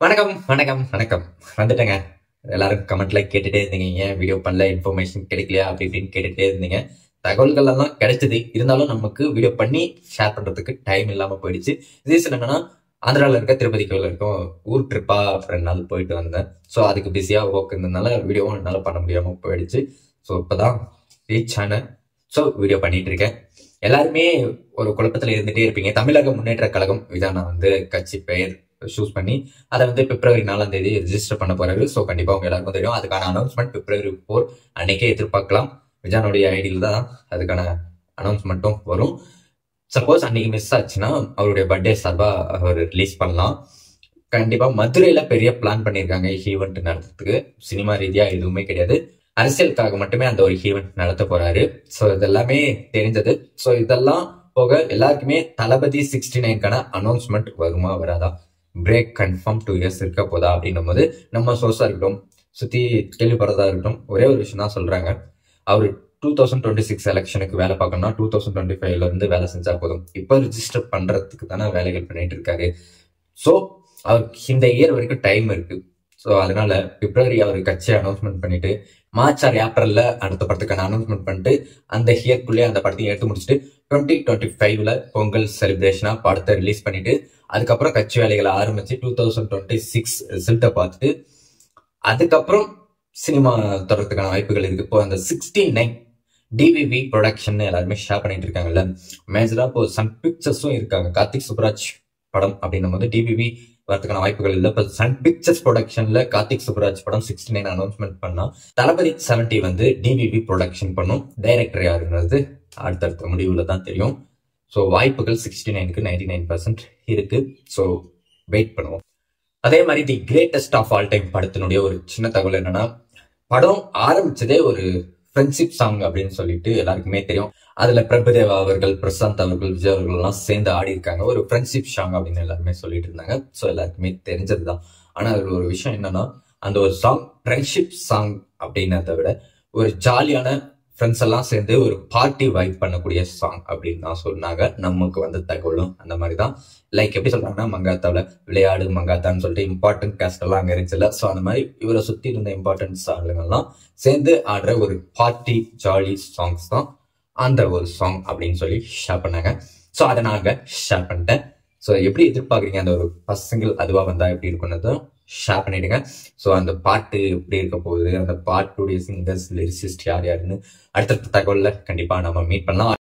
வணக்கம் வணக்கம் வணக்கம் வந்துட்டேங்க எல்லாரும் கமெண்ட்ல கேட்டுட்டே இருந்தீங்க ஏன் வீடியோ பண்ணல இன்ஃபர்மேஷன் கிடைக்கலையா அப்படி இப்படின்னு கேட்டுட்டே இருந்தீங்க தகவல்கள் எல்லாம் கிடைச்சது இருந்தாலும் நமக்கு வீடியோ பண்ணி ஷேர் பண்றதுக்கு டைம் இல்லாம போயிடுச்சு ரீசன் என்னன்னா ஆந்திரால இருக்க திருப்பதி கோயில் இருக்கும் ஊர் ட்ரிப்பா ரெண்டு நாள் போயிட்டு வந்தேன் ஸோ அதுக்கு பிஸியா ஒர்க் இருந்ததுனால வீடியோவும் என்னால பண்ண முடியாம போயிடுச்சு ஸோ இப்பதான் ரீச் ஆன ஸோ வீடியோ பண்ணிட்டு இருக்கேன் எல்லாருமே ஒரு குழப்பத்துல இருந்துட்டே இருப்பீங்க தமிழக முன்னேற்ற கழகம் இதான் நான் வந்து கட்சி பெயர் சூஸ் பண்ணி அதை வந்து பிப்ரவரி நாலாம் தேதி ரிஜிஸ்டர் பண்ண போறாரு ஸோ கண்டிப்பா உங்க எல்லாருக்கும் தெரியும் அதுக்கான அனௌன்ஸ்மெண்ட் பிப்ரவரி ஃபோர் அன்னைக்கே எதிர்பார்க்கலாம் விஜயானுடைய ஐடியில் தான் அதுக்கான அனௌன்ஸ்மெண்ட்டும் வரும் சப்போஸ் அன்னைக்கு மிஸ் ஆச்சுன்னா அவருடைய பர்த்டே சார்பா அவர் ரிலீஸ் பண்ணலாம் கண்டிப்பா மதுரையில பெரிய பிளான் பண்ணியிருக்காங்க ஈவெண்ட் நடத்துறதுக்கு சினிமா ரீதியா எதுவுமே கிடையாது அரசியலுக்காக மட்டுமே அந்த ஒரு ஈவெண்ட் நடத்த போறாரு ஸோ இதெல்லாமே தெரிஞ்சது ஸோ இதெல்லாம் போக எல்லாருக்குமே தளபதி சிக்ஸ்டி நைன்கான அனௌன்ஸ்மெண்ட் வருமா வராதா பிரேக் கன்ஃபார்ம் டூ இயர்ஸ் இருக்க போதா அப்படின்னும் போது நம்ம சோர்ஸா இருக்கட்டும் சுத்தி கேள்விப்படுறதா இருக்கட்டும் ஒரே ஒரு விஷயம் தான் சொல்றாங்க அவர் டூ தௌசண்ட் டுவெண்ட்டி சிக்ஸ் எலெக்ஷனுக்கு வேலை பார்க்கணும்னா டூ தௌசண்ட் டுவெண்ட்டி ஃபைவ்ல இருந்து வேலை செஞ்சா போதும் இப்போ ரிஜிஸ்டர் பண்றதுக்கு தானே வேலைகள் பண்ணிட்டு இருக்காரு ஸோ அவருக்கு இந்த இயர் வரைக்கும் டைம் இருக்கு ஸோ அதனால பிப்ரவரி அவர் கட்சியை அனௌன்ஸ்மெண்ட் பண்ணிட்டு மார்ச் ஆர் ஏப்ரல்ல அடுத்த படத்துக்கான அனௌன்ஸ்மெண்ட் பண்ணிட்டு அந்த இயர்க்குள்ளேயே அந்த படத்தையும் எடுத்து முடிச்சுட்டு டுவெண்ட்டி டுவெண்ட்டி ஃபைவ்ல பொங்கல் செலிப்ரேஷனா படத்தை ரிலீஸ் பண்ணிட்டு அதுக்கப்புறம் கட்சி வேலைகளை ஆரம்பிச்சு டூ தௌசண்ட் டுவெண்ட்டி சிக்ஸ் ரிசல்ட்டை பார்த்துட்டு அதுக்கப்புறம் சினிமா தொடர்றதுக்கான வாய்ப்புகள் இருக்கு இப்போ அந்த சிக்ஸ்டி நைன் டிவிவி ப்ரொடக்ஷன் எல்லாருமே ஷேர் பண்ணிட்டு இருக்காங்கல்ல மேஜரா இப்போ சன் பிக்சர்ஸும் இருக்காங்க கார்த்திக் சுப்ராஜ் படம் அப்படின்னும் போது டிவிவி வரதுக்கான வாய்ப்புகள் இல்லை இப்போ சன் பிக்சர்ஸ் ப்ரொடக்ஷன்ல கார்த்திக் சுப்ராஜ் படம் சிக்ஸ்டி நைன் அனௌன்ஸ்மெண்ட் பண்ணா தளபதி செவன்டி வந்து டிவிவி ப்ரொடக்ஷன் பண்ணும் டைரக்டர் யாருங்கிறது அடுத்தடுத்த முடிவுல தான் தெரியும் ஸோ வாய்ப்புகள் சிக்ஸ்டி நைனுக்கு நைன்டி நைன் பர்சன்ட் இருக்கு ஸோ வெயிட் பண்ணுவோம் அதே மாதிரி the greatest of all time படத்தினுடைய ஒரு சின்ன தகவல் என்னன்னா படம் ஆரம்பிச்சதே ஒரு ஃப்ரெண்ட்ஷிப் சாங் அப்படின்னு சொல்லிட்டு எல்லாருக்குமே தெரியும் அதுல பிரபுதேவா அவர்கள் பிரசாந்த் அவர்கள் விஜய் அவர்கள் எல்லாம் சேர்ந்து ஆடி இருக்காங்க ஒரு ஃப்ரெண்ட்ஷிப் சாங் அப்படின்னு எல்லாருமே சொல்லிட்டு இருந்தாங்க ஸோ எல்லாருக்குமே தெரிஞ்சதுதான் ஆனா அதுல ஒரு விஷயம் என்னன்னா அந்த ஒரு சாங் ஃப்ரெண்ட்ஷிப் சாங் அப்படின்னதை விட ஒரு ஜாலியான ஃப்ரெண்ட்ஸ் எல்லாம் சேர்ந்து ஒரு பார்ட்டி வைப் பண்ணக்கூடிய சாங் அப்படின்னு தான் சொன்னாங்க நமக்கு வந்த தகவலும் அந்த மாதிரி தான் லைக் எப்படி சொல்றாங்கன்னா மங்காத்தாவில் விளையாடு மங்காத்தான்னு சொல்லிட்டு இம்பார்ட்டன்ட் கேஸ்ட் எல்லாம் அங்கே இருந்துச்சுல ஸோ அந்த மாதிரி இவரை சுற்றி இருந்த இம்பார்ட்டன்ட் ஆளுங்கெல்லாம் சேர்ந்து ஆடுற ஒரு பார்ட்டி ஜாலி சாங்ஸ் தான் அந்த ஒரு சாங் அப்படின்னு சொல்லி ஷேர் பண்ணாங்க ஸோ அதை நாங்கள் ஷேர் பண்ணிட்டேன் ஸோ எப்படி எதிர்பார்க்குறீங்க அந்த ஒரு ஃபர்ஸ்ட் சிங்கிள் அதுவாக வந்தா எப்படி இருக்குன்னதும் ஷேர் பண்ணிடுங்க ஸோ அந்த பாட்டு எப்படி இருக்க போகுது அந்த பாட்டுடைய சிங்கர்ஸ் லிரிசிஸ்ட் யார் யாருன்னு அடுத்தடுத்த தகவலில் கண்டிப்பாக நம்ம மீட் பண்ணலாம்